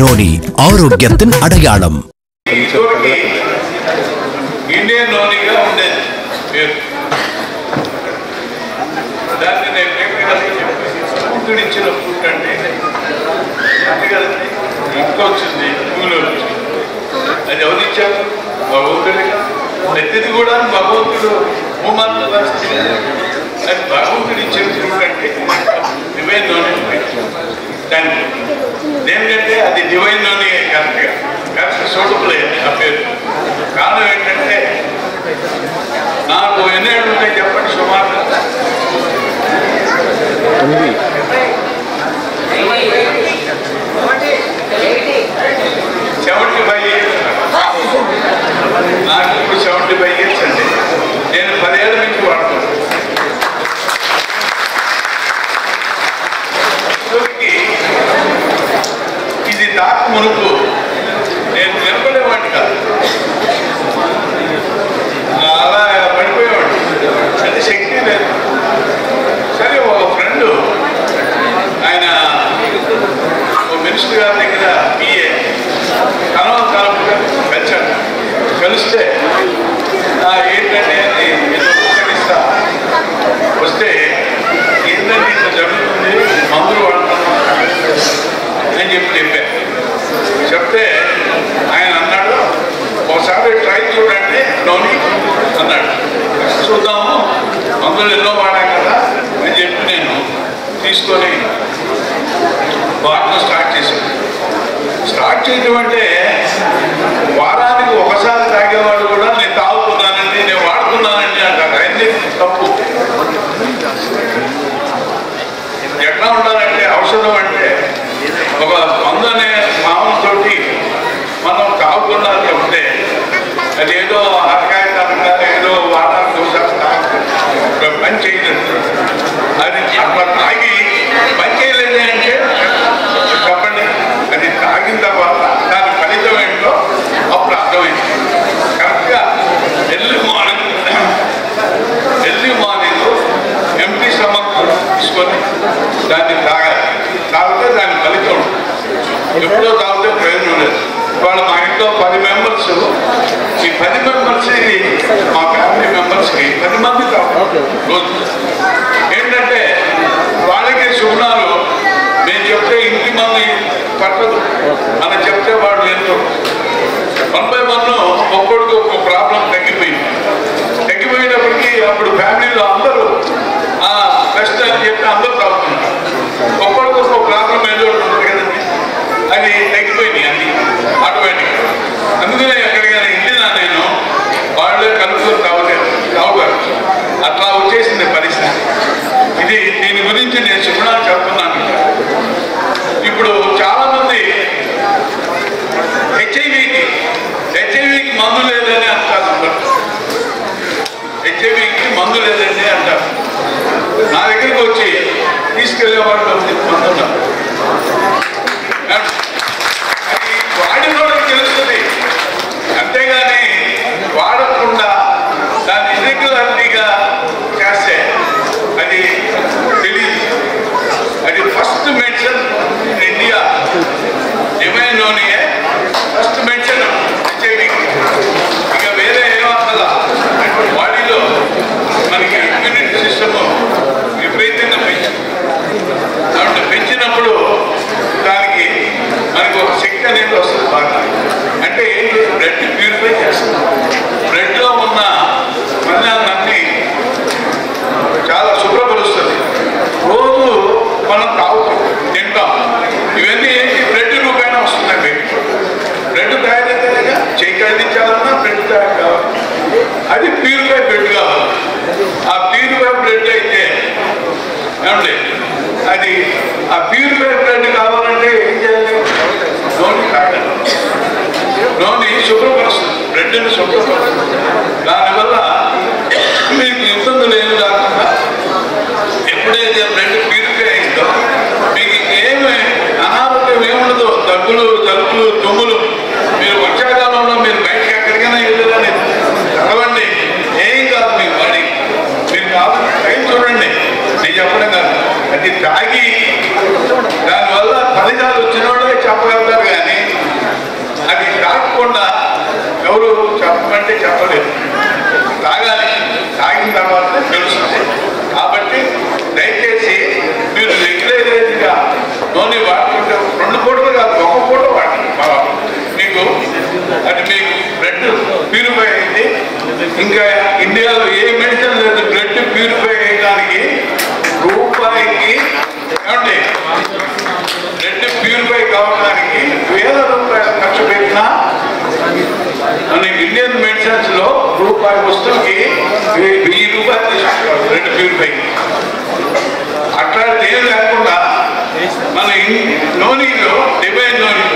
Noni ஆரோக்கியத்தின் அடையாளம் ఇదివరకు ఇండియన్ నోనిగా ఉండేది పేరు దాన్ని నేను పేపర్ బుద్ధుడు ఇచ్చిన ఫుడ్ అంటే అందుకని మొక్క వచ్చింది పూలు వచ్చింది అది ఎవరు ఇచ్చారు భగవంతుడే ప్రతిది కూడా భగవంతుడు భూమాన్ని రాస్తుంది అది భగవంతుడు ఇచ్చిన ఫుడ్ అంటే డివైన్ నోని దానికి దేనికంటే అది డివైన్ నోని కరెక్ట్గా కరెక్ట్ సూటబుల్ ఆ పేరు కారణం ఏంటంటే నాకు ఎన్నేళ్ళు ఉంటాయి చెప్పండి సుమారు సెవెంటీ ఫైవ్ ఇయర్స్ నాకు ఇప్పుడు సెవెంటీ ఫైవ్ ఇయర్స్ అండి నేను పదేళ్ళ నుంచి వాడుతున్నాను ఇప్పటికి ఇది తాకు మునుపు నేను నిలబడేవాడిని కాదు అలా పడిపోయేవాడు అంటే శక్తి లేదు సరే ఒక ఫ్రెండ్ ఆయన ఓ మినిస్టర్ గారి దగ్గర పిఏ కలవ కలపగా కలిశాడు కలిస్తే "ఆ, ఏంటంటే అది ఏదో ఉపకరిస్తా వస్తే ఏంటంటే ఇట్లా జరుగుతుంది మందులు వాడుతున్నాం అని చెప్పి చెప్పా చెప్తే ఆయన అన్నాడు ఒకసారి ట్రై చూడండి నోని అన్నాడు చూద్దాము మందులు ఎన్నో వాడాం కదా అని చెప్పి నేను తీసుకొని వాడటం స్టార్ట్ చేశాను స్టార్ట్ చేయడం అంటే వారానికి ఒకసారి తాగేవాడు కూడా నేను తాగుతున్నానండి నేను వాడుతున్నానండి అంటారు అన్ని తప్పు ఎట్లా ఉండాలంటే ఔషధం అంటే ఒక మందు అనే భావంతోటి మనం తాగకుండా చెప్తే అది ఏదో ఆకాయ కారణంగా ఏదో వారానికి ఒకసారి తాగు పని చేయలేదు అది అట్లా తాగి పని చేయలేదు అంటే చెప్పండి అది తాగిన తర్వాత దాని ఫలితం ఏంటో అప్పుడు అర్థమైంది కరెక్ట్గా early morning early morning empty stomach తీసుకొని దాన్ని తాగాలి తాగితే దాని ఫలితం ఉంటుంది ఎప్పుడో తాగితే ప్రయోజనం లేదు వాళ్ళు మా ఇంట్లో పది మెంబర్స్ ఈ పది మెంబర్స్ మా ఫ్యామిలీ మెంబర్స్కి పది మంది తాగుతారు రోజు ఏంటంటే వాళ్ళకి శుభ్నాలు మేము చెప్తే ఇంటి మంది పట్టదు మనం చెప్తే వాడు ఎంతో వన్ బై వన్ ఒక్కొక్కడికి ఒక ప్రాబ్లం తగ్గిపోయింది తగ్గిపోయినప్పటికీ అప్పుడు ఫ్యామిలీలో అందరూ ఆ బెస్ట్ అని చెప్పి అందరూ తాగుతున్నారు ఒక్కొక్కడికి ఒక ప్రాబ్లం ఏదో ఒకటి ఉంటుంది కదండి అది తగ్గిపోయినాయి అన్ని ఆటోమేటిక్ అందుకనే ఎక్కడికైనా వెళ్ళినా నేను వాళ్ళే కలుపుకొని తాగుతారు తాగుతారు అట్లా వచ్చేసింది పరిస్థితి ఇది దీని గురించి నేను శుభ్రాలు చెప్తున్నాను ఇప్పుడు చాలా మంది హెచ్ఐవికి హెచ్ఐవికి మందు లేదని అంటారు అందరూ. హెచ్ఐవికి మందు లేదండి అంటారు నా దగ్గరికి వచ్చి తీసుకెళ్లే వాళ్ళు మందు ఉన్నారు అది వాడిన వాళ్ళకి తెలుస్తుంది అంతేగాని వాడకుండా దాన్ని ఇర్రెగ్యులారిటీగా చేస్తే అది తెలియదు అది ఫస్ట్ మెన్షన్ ఇన్ ఇండియా డివైన్లోనే ఫస్ట్ మెన్షన్ హెచ్ఐవి ఇక వేరే ఏమక్కల బాడీలో మనకి ఇమ్యూనిటీ సిస్టమ్ విపరీతంగా పెంచింది కాబట్టి పెంచినప్పుడు దానికి మనకు ఒక శక్తి అనేది వస్తుంది బాగా అంటే ఏంటి బ్లడ్ ప్యూరిఫై చేస్తుంది బ్లడ్లో ఉన్న మలినాలన్నీ చాలా శుభ్రపరుస్తుంది రోజు మనం తాగుతాం తింటాం ఇవన్నీ ఏంటి బ్లడ్ రూపాయన వస్తుందండి బ్లడ్ తయారైతేగా చేయి కదిలించాలన్నా బ్లడ్ తయారు కావాలి అది ప్యూరిఫై బ్లడ్ కావాలి ఆ ప్యూరిఫై బ్లడ్ అయితే ఏమండి అది ఆ ప్యూరిఫై బ్లడ్ కావాలంటే ఏం చేయాలి నోని తాగాలి నోని శుభ్రపరుస్తుంది బ్లడ్ని శుభ్రపరుస్తుంది దానివల్ల మీకు ఇబ్బందులు ఏమి రాకుండా ఎప్పుడైతే బ్లడ్ ప్యూరిఫై అయిందో మీకు ఏమి అనారోగ్యం ఏముండదు దగ్గులు జలుబులు తుమ్ములు మీరు వర్షాకాలంలో మీరు బయటకి ఎక్కడికైనా వెళ్ళాలని చదవండి ఏం కాదు మీ బాడీ మీరు కావాలి టైం చూడండి నేను చెప్పడం కాదు అది తాగి దానివల్ల ఫలితాలు వచ్చిన వాళ్ళే చెప్పగలుగుతారు కానీ ఇంకా ఇండియాలో ఏ మెడిసిన్ లేదు బ్లడ్ ప్యూరిఫై చేయడానికి రూపాయికి ఏమండి బ్లడ్ ప్యూరిఫై కావడానికి వేల రూపాయలు ఖర్చు పెట్టినా మన ఇండియన్ మెడిసిన్స్ లో రూపాయి వస్తువుకి వెయ్యి వెయ్యి రూపాయలు తీసుకుంటారు బ్లడ్ ప్యూరిఫై అట్లాంటిది ఏం లేకుండా మన ఇన్- నూనెలో డివైన్ నూనె